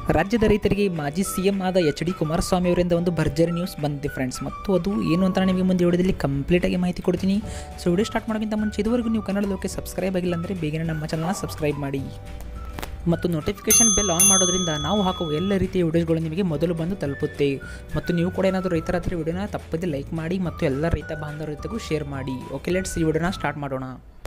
ರಾಜ್ಯದ ರೈತರಿಗೆ ಮಾಜಿ ಸಿಎಂ ಆದ ಎಚ್ ಡಿ ಕುಮಾರಸ್ವಾಮಿ ಅವರಿಂದ ಒಂದು ಭರ್ಜರಿ ನ್ಯೂಸ್ ಬಂದಿದೆ ಫ್ರೆಂಡ್ಸ್ ಮತ್ತು ಅದು ಏನು ಅಂತ ನಿಮಗೆ ಮುಂದೆ ವಿಡಿಯೋದಲ್ಲಿ ಕಂಪ್ಲೀಟಾಗಿ ಮಾಹಿತಿ ಕೊಡ್ತೀನಿ ಸೊ ವಿಡಿಯೋ ಸ್ಟಾರ್ಟ್ ಮಾಡೋಕ್ಕಿಂತ ಮುಂಚೆ ಇದುವರೆಗೂ ನೀವು ಕನ್ನಡ ಲೋಕೆ ಸಬ್ಸ್ಕ್ರೈಬ್ ಆಗಿಲ್ಲ ಅಂದರೆ ಬೇಗನೆ ನಮ್ಮ ಚಾನಲ್ನ ಸಬ್ಸ್ಕ್ರೈಬ್ ಮಾಡಿ ಮತ್ತು ನೋಟಿಫಿಕೇಷನ್ ಬೆಲ್ ಆನ್ ಮಾಡೋದ್ರಿಂದ ನಾವು ಹಾಕುವ ಎಲ್ಲ ರೀತಿಯ ವಿಡಿಯೋಸ್ಗಳು ನಿಮಗೆ ಮೊದಲು ಬಂದು ತಲುಪುತ್ತೆ ಮತ್ತು ನೀವು ಕೂಡ ಏನಾದರೂ ರೈತರ ಹತ್ರ ವಿಡಿಯೋನ ತಪ್ಪದೆ ಲೈಕ್ ಮಾಡಿ ಮತ್ತು ಎಲ್ಲ ರೈತ ಬಾಂಧವರ ಜೊತೆಗೂ ಶೇರ್ ಮಾಡಿ ಓಕೆ ಲೆಟ್ಸ್ ಈ ವಿಡಿಯೋನ ಸ್ಟಾರ್ಟ್ ಮಾಡೋಣ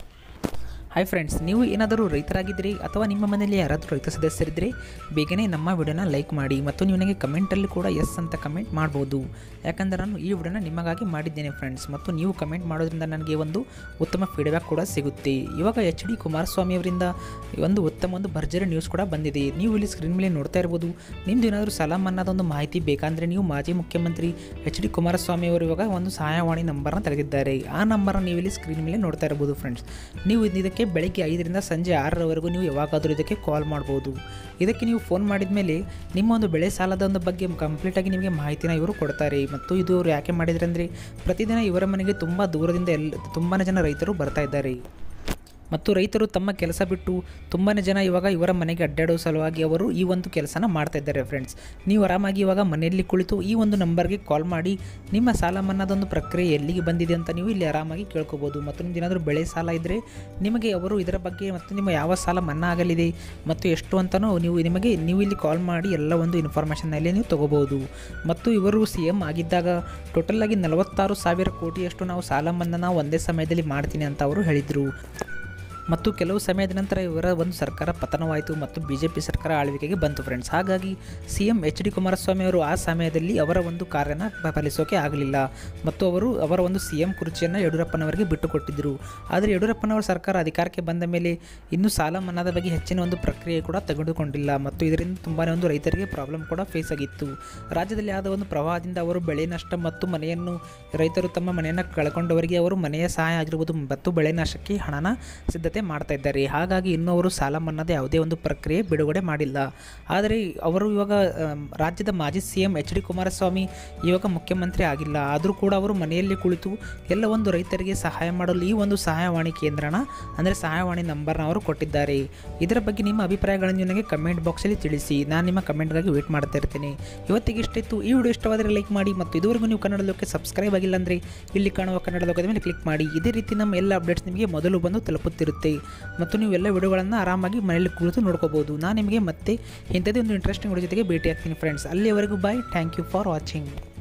ಹಾಯ್ ಫ್ರೆಂಡ್ಸ್ ನೀವು ಏನಾದರೂ ರೈತರಾಗಿದ್ದರೆ ಅಥವಾ ನಿಮ್ಮ ಮನೆಯಲ್ಲಿ ಯಾರಾದರೂ ರೈತ ಸದಸ್ಯರಿದ್ದರೆ ಬೇಗನೆ ನಮ್ಮ ವಿಡಿಯೋನ ಲೈಕ್ ಮಾಡಿ ಮತ್ತು ನೀವು ನನಗೆ ಕಮೆಂಟಲ್ಲಿ ಕೂಡ ಎಸ್ ಅಂತ ಕಮೆಂಟ್ ಮಾಡ್ಬೋದು ಯಾಕಂದರೆ ನಾನು ಈ ವಿಡಿಯೋನ ನಿಮಗಾಗಿ ಮಾಡಿದ್ದೇನೆ ಫ್ರೆಂಡ್ಸ್ ಮತ್ತು ನೀವು ಕಮೆಂಟ್ ಮಾಡೋದ್ರಿಂದ ನನಗೆ ಒಂದು ಉತ್ತಮ ಫೀಡ್ಬ್ಯಾಕ್ ಕೂಡ ಸಿಗುತ್ತೆ ಇವಾಗ ಎಚ್ ಡಿ ಕುಮಾರಸ್ವಾಮಿ ಅವರಿಂದ ಒಂದು ಉತ್ತಮ ಒಂದು ಭರ್ಜರಿ ನ್ಯೂಸ್ ಕೂಡ ಬಂದಿದೆ ನೀವು ಇಲ್ಲಿ ಸ್ಕ್ರೀನ್ ಮೇಲೆ ನೋಡ್ತಾ ಇರ್ಬೋದು ನಿಮ್ಮದು ಏನಾದರೂ ಸಾಲ ಮನ್ನಾದ ಒಂದು ಮಾಹಿತಿ ಬೇಕಂದರೆ ನೀವು ಮಾಜಿ ಮುಖ್ಯಮಂತ್ರಿ ಎಚ್ ಡಿ ಕುಮಾರಸ್ವಾಮಿ ಅವರು ಇವಾಗ ಒಂದು ಸಹಾಯವಾಣಿ ನಂಬರ್ನ ತೆಗೆದಿದ್ದಾರೆ ಆ ನಂಬರ್ನ ನೀವು ಇಲ್ಲಿ ಸ್ಕ್ರೀನ್ ಮೇಲೆ ನೋಡ್ತಾ ಇರ್ಬೋದು ಫ್ರೆಂಡ್ಸ್ ನೀವು ಇದಕ್ಕೆ ಬೆಳಗ್ಗೆ ಐದರಿಂದ ಸಂಜೆ ಆರರವರೆಗೂ ನೀವು ಯಾವಾಗಾದರೂ ಇದಕ್ಕೆ ಕಾಲ್ ಮಾಡ್ಬೋದು ಇದಕ್ಕೆ ನೀವು ಫೋನ್ ಮಾಡಿದ ಮೇಲೆ ನಿಮ್ಮ ಒಂದು ಬೆಳೆ ಸಾಲದ ಒಂದು ಬಗ್ಗೆ ಕಂಪ್ಲೀಟಾಗಿ ನಿಮಗೆ ಮಾಹಿತಿನ ಇವರು ಕೊಡ್ತಾರೆ ಮತ್ತು ಇದು ಅವರು ಯಾಕೆ ಮಾಡಿದರೆ ಅಂದರೆ ಪ್ರತಿದಿನ ಇವರ ಮನೆಗೆ ತುಂಬ ದೂರದಿಂದ ಎಲ್ಲ ತುಂಬಾ ಜನ ರೈತರು ಬರ್ತಾ ಇದ್ದಾರೆ ಮತ್ತು ರೈತರು ತಮ್ಮ ಕೆಲಸ ಬಿಟ್ಟು ತುಂಬಾ ಜನ ಇವಾಗ ಇವರ ಮನೆಗೆ ಅಡ್ಡಾಡೋ ಸಲುವಾಗಿ ಅವರು ಈ ಒಂದು ಕೆಲಸನ ಮಾಡ್ತಾ ಇದ್ದಾರೆ ಫ್ರೆಂಡ್ಸ್ ನೀವು ಆರಾಮಾಗಿ ಇವಾಗ ಮನೆಯಲ್ಲಿ ಕುಳಿತು ಈ ಒಂದು ನಂಬರ್ಗೆ ಕಾಲ್ ಮಾಡಿ ನಿಮ್ಮ ಸಾಲ ಮನ್ನಾದೊಂದು ಪ್ರಕ್ರಿಯೆ ಎಲ್ಲಿಗೆ ಬಂದಿದೆ ಅಂತ ನೀವು ಇಲ್ಲಿ ಆರಾಮಾಗಿ ಕೇಳ್ಕೊಬೋದು ಮತ್ತು ನಿಮ್ದು ಏನಾದರೂ ಬೆಳೆ ಸಾಲ ಇದ್ದರೆ ನಿಮಗೆ ಅವರು ಇದರ ಬಗ್ಗೆ ಮತ್ತು ನಿಮ್ಮ ಯಾವ ಸಾಲ ಮನ್ನಾ ಆಗಲಿದೆ ಮತ್ತು ಎಷ್ಟು ಅಂತಲೂ ನೀವು ನಿಮಗೆ ನೀವು ಇಲ್ಲಿ ಕಾಲ್ ಮಾಡಿ ಎಲ್ಲ ಒಂದು ಇನ್ಫಾರ್ಮೇಷನ್ನಲ್ಲಿ ನೀವು ತೊಗೋಬೋದು ಮತ್ತು ಇವರು ಸಿ ಎಮ್ ಆಗಿದ್ದಾಗ ಟೋಟಲಾಗಿ ನಲವತ್ತಾರು ಸಾವಿರ ಕೋಟಿಯಷ್ಟು ನಾವು ಸಾಲ ಮನ್ನಾ ನಾವು ಒಂದೇ ಸಮಯದಲ್ಲಿ ಮಾಡ್ತೀನಿ ಅಂತ ಅವರು ಹೇಳಿದರು ಮತ್ತು ಕೆಲವು ಸಮಯದ ನಂತರ ಇವರ ಒಂದು ಸರ್ಕಾರ ಪತನವಾಯಿತು ಮತ್ತು ಬಿ ಜೆ ಪಿ ಸರ್ಕಾರ ಆಳ್ವಿಕೆಗೆ ಬಂತು ಫ್ರೆಂಡ್ಸ್ ಹಾಗಾಗಿ C M H D Kumaraswamy ಅವರು ಆ ಸಮಯದಲ್ಲಿ ಅವರ ಒಂದು ಕಾರ್ಯನ ಫಲಿಸೋಕೆ ಆಗಲಿಲ್ಲ ಮತ್ತು ಅವರು ಅವರ ಒಂದು ಸಿ ಎಂ ಕುರ್ಚಿಯನ್ನು ಯಡಿಯೂರಪ್ಪನವರಿಗೆ ಬಿಟ್ಟುಕೊಟ್ಟಿದ್ದರು ಆದರೆ ಯಡಿಯೂರಪ್ಪನವರ ಸರ್ಕಾರ ಅಧಿಕಾರಕ್ಕೆ ಬಂದ ಮೇಲೆ ಇನ್ನೂ ಸಾಲ ಮನ್ನಾದ ಬಗ್ಗೆ ಹೆಚ್ಚಿನ ಒಂದು ಪ್ರಕ್ರಿಯೆ ಕೂಡ ತೆಗೆದುಕೊಂಡಿಲ್ಲ ಮತ್ತು ಇದರಿಂದ ತುಂಬಾ ಒಂದು ರೈತರಿಗೆ ಪ್ರಾಬ್ಲಮ್ ಕೂಡ ಫೇಸ್ ಆಗಿತ್ತು ರಾಜ್ಯದಲ್ಲಿ ಆದ ಒಂದು ಪ್ರವಾಹದಿಂದ ಅವರು ಬೆಳೆ ನಷ್ಟ ಮತ್ತು ಮನೆಯನ್ನು ರೈತರು ತಮ್ಮ ಮನೆಯನ್ನು ಕಳ್ಕೊಂಡವರಿಗೆ ಅವರು ಮನೆಯ ಸಹಾಯ ಆಗಿರ್ಬೋದು ಮತ್ತು ಬೆಳೆ ನಾಶಕ್ಕೆ ಹಣನ ಸಿದ್ಧತೆ ಮಾಡ್ತಾ ಇದ್ದಾರೆ ಹಾಗಾಗಿ ಇನ್ನೂ ಅವರು ಸಾಲ ಮನ್ನಾದ ಯಾವುದೇ ಒಂದು ಪ್ರಕ್ರಿಯೆ ಬಿಡುಗಡೆ ಮಾಡಿಲ್ಲ ಆದರೆ ಅವರು ಇವಾಗ ಆಮ್, ರಾಜ್ಯದ ಮಾಜಿ C M H D Kumaraswamy ಇವಾಗ ಮುಖ್ಯಮಂತ್ರಿ ಆಗಿಲ್ಲ ಆದರೂ ಕೂಡ ಅವರು ಮನೆಯಲ್ಲಿ ಕುಳಿತು ಎಲ್ಲ ಒಂದು ರೈತರಿಗೆ ಸಹಾಯ ಮಾಡಲು ಈ ಒಂದು ಸಹಾಯವಾಣಿ ಕೇಂದ್ರನ ಅಂದರೆ ಸಹಾಯವಾಣಿ ನಂಬರ್ನ ಅವರು ಕೊಟ್ಟಿದ್ದಾರೆ ಇದರ ಬಗ್ಗೆ ನಿಮ್ಮ ಅಭಿಪ್ರಾಯಗಳನ್ನು ನನಗೆ ಕಮೆಂಟ್ ಬಾಕ್ಸಲ್ಲಿ ತಿಳಿಸಿ ನಾನು ನಿಮ್ಮ ಕಮೆಂಟ್ಗಾಗಿ ವೇಟ್ ಮಾಡ್ತಾ ಇರ್ತೀನಿ ಇವತ್ತಿಗೆ ಇಷ್ಟಿತ್ತು ಈ ವಿಡಿಯೋ ಇಷ್ಟವಾದರೆ ಲೈಕ್ ಮಾಡಿ ಮತ್ತು ಇದುವರೆಗೂ ನೀವು ಕನ್ನಡ ಲೋಕಕ್ಕೆ ಸಬ್ಸ್ಕ್ರೈಬ್ ಆಗಿಲ್ಲ ಅಂದರೆ ಇಲ್ಲಿ ಕಾಣುವ ಕನ್ನಡ ಲೋಕದ ಮೇಲೆ ಕ್ಲಿಕ್ ಮಾಡಿ ಇದೇ ರೀತಿ ನಮ್ಮ ಎಲ್ಲ ಅಪ್ಡೇಟ್ಸ್ ನಿಮಗೆ ಮೊದಲು ಬಂದು ತಲುಪುತ್ತಿರುತ್ತೆ ಮತ್ತು ನೀವು ಎಲ್ಲ ವಿಡಿಯೋಗಳನ್ನು ಆರಾಮಾಗಿ ಮನೆಯಲ್ಲಿ ಕುಳಿತು ನೋಡ್ಕೋಬೋದು ನಾನು ನಿಮಗೆ ಮತ್ತೆ ಇಂಥದ್ದೇ ಒಂದು ಇಂಟ್ರೆಸ್ಟಿಂಗ್ ವಿಡಿಯೋ ಜೊತೆಗೆ ಭೇಟಿ ಆಗ್ತೀನಿ ಫ್ರೆಂಡ್ಸ್ ಅಲ್ಲಿಯವರೆಗೂ bye thank you for watching